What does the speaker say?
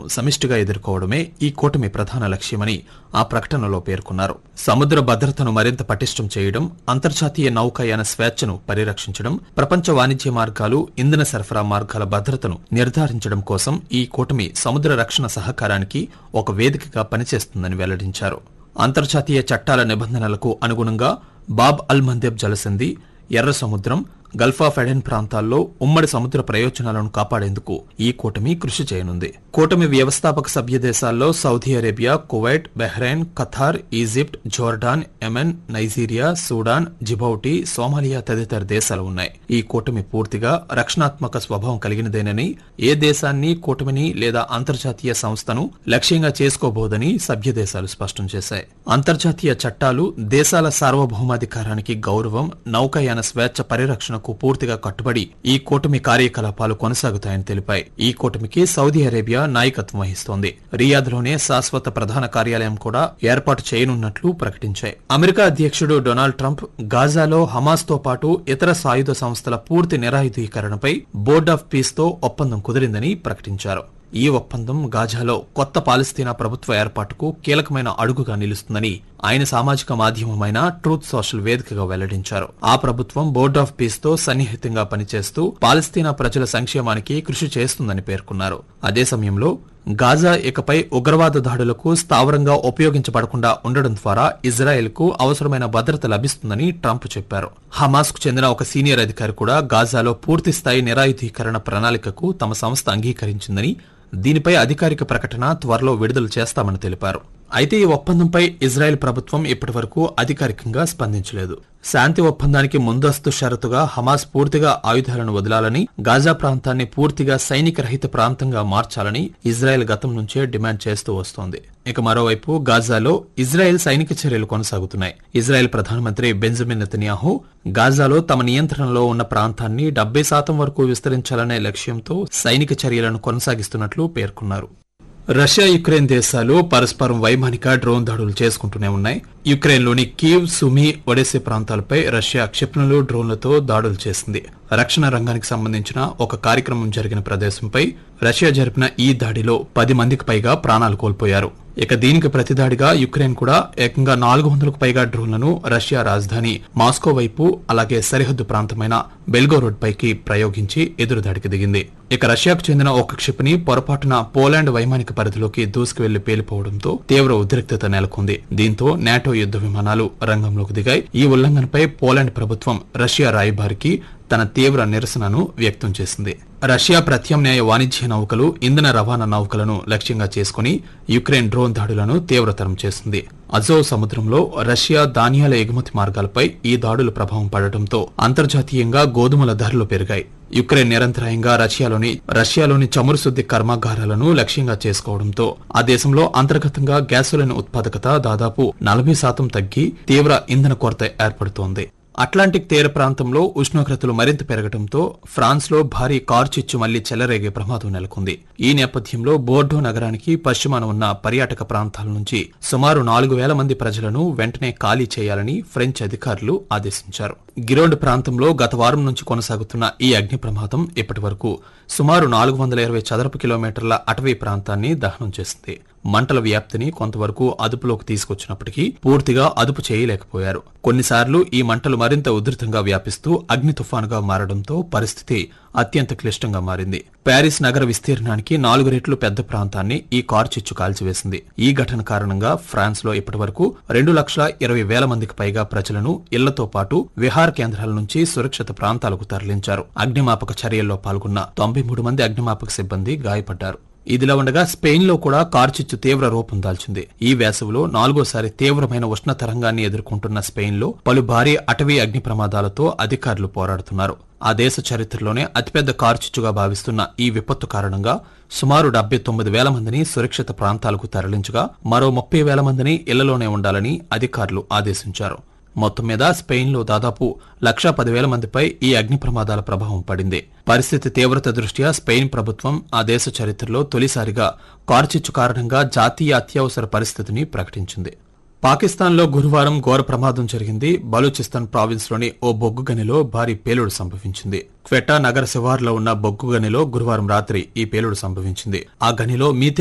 సమిష్టిగా ఎదుర్కోవడమే ఈ కూటమి ప్రధాన లక్ష్యమని ఆ ప్రకటనలో పేర్కొన్నారు సముద్ర భద్రతను మరింత పటిష్టం చేయడం అంతర్జాతీయ నౌకాయాన స్వేచ్ఛను పరిరక్షించడం ప్రపంచ వాణిజ్య మార్గాలు ఇంధన సరఫరా మార్గాల భద్రతను నిర్ధారించడం కోసం ఈ కూటమి సముద్ర రక్షణ సహకారానికి ఒక వేదికగా పనిచేస్తుందని వెల్లడించారు అంతర్జాతీయ చట్టాల నిబంధనలకు అనుగుణంగా బాబ్ అల్ మందేబ్ జలసంధి ఎర్ర సముద్రం గల్ఫ్ ఆఫ్ ఎడెన్ ప్రాంతాల్లో ఉమ్మడి సముద్ర ప్రయోజనాలను కాపాడేందుకు ఈ కూటమి కృషి చేయనుంది కూటమి వ్యవస్థాపక సభ్య దేశాల్లో Saudi Arabia Kuwait Bahrain Qatar Egypt Jordan Yemen Nigeria Sudan Djibouti Somalia తదితర దేశాలు ఉన్నాయి ఈ కూటమి పూర్తిగా రక్షణాత్మక స్వభావం కలిగినదేనని ఏ దేశాన్ని కూటమిని లేదా అంతర్జాతీయ సంస్థను లక్ష్యంగా చేసుకోబోదని సభ్య దేశాలు స్పష్టం చేశాయి అంతర్జాతీయ చట్టాలు దేశాల సార్వభౌమాధికారానికి గౌరవం నౌకాయాన స్వేచ్ఛ పరిరక్షణకు పూర్తిగా కట్టుబడి ఈ కూటమి కార్యకలాపాలు కొనసాగుతాయని తెలిపాయి ఈ కూటమికి సౌదీ అరేబియా నాయకత్వం వహిస్తోంది రియాద్లోనే శాశ్వత ప్రధాన కార్యాలయం కూడా ఏర్పాటు చేయనున్నట్లు ప్రకటించాయి అమెరికా అధ్యక్షుడు డొనాల్డ్ ట్రంప్ గాజాలో హమాస్ తో పాటు ఇతర సాయుధ సంస్థల పూర్తి నిరాయుధీకరణపై బోర్డ్ ఆఫ్ పీస్ తో ఒప్పందం కుదిరిందని ప్రకటించారు ఈ ఒప్పందం గాజాలో కొత్త పాలస్తీనా ప్రభుత్వ ఏర్పాటుకు కీలకమైన అడుగుగా నిలుస్తుందని ఆయన సామాజిక మాధ్యమమైన ట్రూత్ సోషల్ వేదికగా వెల్లడించారు ఆ ప్రభుత్వం బోర్డ్ ఆఫ్ పీస్ తో సన్నిహితంగా పనిచేస్తూ పాలస్తీనా ప్రజల సంక్షేమానికి కృషి చేస్తుందని పేర్కొన్నారు అదే సమయంలో గాజా ఇకపై ఉగ్రవాద దాడులకు స్థావరంగా ఉపయోగించబడకుండా ఉండడం ద్వారా ఇజ్రాయెల్ కు అవసరమైన భద్రత లభిస్తుందని ట్రంప్ చెప్పారు హమాస్ కు చెందిన ఒక సీనియర్ అధికారి కూడా గాజాలో పూర్తిస్థాయి నిరాయుధీకరణ ప్రణాళికకు తమ సంస్థ అంగీకరించిందని దీనిపై అధికారిక ప్రకటన త్వరలో విడుదల చేస్తామని తెలిపారు అయితే ఈ ఒప్పందంపై ఇజ్రాయెల్ ప్రభుత్వం ఇప్పటివరకు అధికారికంగా స్పందించలేదు శాంతి ఒప్పందానికి ముందస్తు షరతుగా హమాస్ పూర్తిగా ఆయుధాలను వదలాలని గాజా ప్రాంతాన్ని పూర్తిగా సైనిక రహిత ప్రాంతంగా మార్చాలని ఇజ్రాయెల్ గతం నుంచే డిమాండ్ చేస్తూ వస్తోంది ఇక మరోవైపు గాజాలో ఇజ్రాయెల్ సైనిక చర్యలు కొనసాగుతున్నాయి ఇజ్రాయెల్ ప్రధానమంత్రి బెంజమిన్ నెతన్యాహు గాజాలో తమ నియంత్రణలో ఉన్న ప్రాంతాన్ని డెబ్బై శాతం వరకు విస్తరించాలనే లక్ష్యంతో సైనిక చర్యలను కొనసాగిస్తున్నట్లు పేర్కొన్నారు రష్యా యుక్రెయిన్ దేశాలు పరస్పరం వైమానిక డ్రోన్ దాడులు చేసుకుంటూనే ఉన్నాయి యుక్రెయిన్లోని కీవ్ సుమి ఒడెసే ప్రాంతాలపై రష్యా క్షిపణులు డ్రోన్లతో దాడులు చేసింది రక్షణ రంగానికి సంబంధించిన ఒక కార్యక్రమం జరిగిన ప్రదేశంపై రష్యా జరిపిన ఈ దాడిలో పది మందికి పైగా ప్రాణాలు కోల్పోయారు ఇక దీనికి ప్రతిదాడిగా యుక్రెయిన్ కూడా ఏకంగా నాలుగు వందలకు పైగా డ్రోన్లను రష్యా రాజధాని మాస్కో వైపు అలాగే సరిహద్దు ప్రాంతమైన బెల్గోరోడ్ పైకి ప్రయోగించి ఎదురుదాడికి దిగింది ఇక రష్యాకు చెందిన ఒక క్షిపణి పొరపాటున పోలాండ్ వైమానిక పరిధిలోకి దూసుకువెళ్లి పేలిపోవడంతో తీవ్ర ఉద్రిక్తత నెలకొంది దీంతో నాటో యుద్ధ విమానాలు రంగంలోకి దిగాయి ఈ ఉల్లంఘనపై పోలాండ్ ప్రభుత్వం రష్యా రాయబారికి తన తీవ్ర నిరసనను వ్యక్తం చేసింది రష్యా ప్రత్యామ్నాయ వాణిజ్య నౌకలు ఇంధన రవాణా నౌకలను లక్ష్యంగా చేసుకుని యుక్రెయిన్ డ్రోన్ దాడులను తీవ్రతరం చేసింది అజోవ్ సముద్రంలో రష్యా ధాన్యాల ఎగుమతి మార్గాలపై ఈ దాడుల ప్రభావం పడటంతో అంతర్జాతీయంగా గోధుమల ధరలు పెరిగాయి యుక్రెయిన్ నిరంతరాయంగా రష్యాలోని రష్యాలోని చమురు శుద్ధి కర్మాగారాలను లక్ష్యంగా చేసుకోవడంతో ఆ దేశంలో అంతర్గతంగా గ్యాసోలిన్ ఉత్పాదకత దాదాపు నలభై శాతం తగ్గి తీవ్ర ఇంధన కొరత ఏర్పడుతోంది అట్లాంటిక్ తీర ప్రాంతంలో ఉష్ణోగ్రతలు మరింత పెరగడంతో ఫ్రాన్స్ లో భారీ కార్చిచ్చు మళ్లీ చెలరేగే ప్రమాదం నెలకొంది ఈ నేపథ్యంలో బోర్డో నగరానికి పశ్చిమాన ఉన్న పర్యాటక ప్రాంతాల నుంచి సుమారు నాలుగు వేల మంది ప్రజలను వెంటనే ఖాళీ చేయాలని ఫ్రెంచ్ అధికారులు ఆదేశించారు గిరోండ్ ప్రాంతంలో గత వారం నుంచి కొనసాగుతున్న ఈ అగ్ని ప్రమాదం ఇప్పటి వరకు సుమారు నాలుగు వందల ఇరవై చదరపు కిలోమీటర్ల అటవీ ప్రాంతాన్ని దహనం చేసింది మంటల వ్యాప్తిని కొంతవరకు అదుపులోకి తీసుకొచ్చినప్పటికీ పూర్తిగా అదుపు చేయలేకపోయారు కొన్నిసార్లు ఈ మంటలు మరింత ఉధృతంగా వ్యాపిస్తూ అగ్ని తుఫానుగా మారడంతో పరిస్థితి అత్యంత క్లిష్టంగా మారింది ప్యారిస్ నగర విస్తీర్ణానికి నాలుగు రెట్లు పెద్ద ప్రాంతాన్ని ఈ కార్చిచ్చు కాల్చివేసింది ఈ ఘటన కారణంగా ఫ్రాన్స్ లో ఇప్పటివరకు రెండు లక్షల ఇరవై వేల మందికి పైగా ప్రజలను ఇళ్లతో పాటు విహార కేంద్రాల నుంచి సురక్షిత ప్రాంతాలకు తరలించారు అగ్నిమాపక చర్యల్లో పాల్గొన్న తొంభై మూడు మంది అగ్నిమాపక సిబ్బంది గాయపడ్డారు ఇదిలా ఉండగా స్పెయిన్ లో కూడా కార్చిచ్చు తీవ్ర రూపం దాల్చింది ఈ వేసవిలో నాలుగోసారి తీవ్రమైన ఉష్ణ తరంగాన్ని ఎదుర్కొంటున్న స్పెయిన్ లో పలు భారీ అటవీ అగ్ని ప్రమాదాలతో అధికారులు పోరాడుతున్నారు ఆ దేశ చరిత్రలోనే అతిపెద్ద కార్చిచ్చుగా భావిస్తున్న ఈ విపత్తు కారణంగా సుమారు డెబ్బై తొమ్మిది వేల మందిని సురక్షిత ప్రాంతాలకు తరలించగా మరో ముప్పై వేల మందిని ఇళ్లలోనే ఉండాలని అధికారులు ఆదేశించారు మొత్తం మీద స్పెయిన్లో దాదాపు లక్షా పదివేల మందిపై ఈ అగ్ని ప్రమాదాల ప్రభావం పడింది పరిస్థితి తీవ్రత దృష్ట్యా స్పెయిన్ ప్రభుత్వం ఆ దేశ చరిత్రలో తొలిసారిగా కార్చిచ్చు కారణంగా జాతీయ అత్యవసర పరిస్థితిని ప్రకటించింది పాకిస్తాన్లో గురువారం ఘోర ప్రమాదం జరిగింది బలూచిస్తాన్ ప్రావిన్స్ లోని ఓ బొగ్గు గనిలో భారీ పేలుడు సంభవించింది క్వెటా నగర శివార్లో ఉన్న బొగ్గు గనిలో గురువారం రాత్రి ఈ పేలుడు సంభవించింది ఆ గనిలో మీథే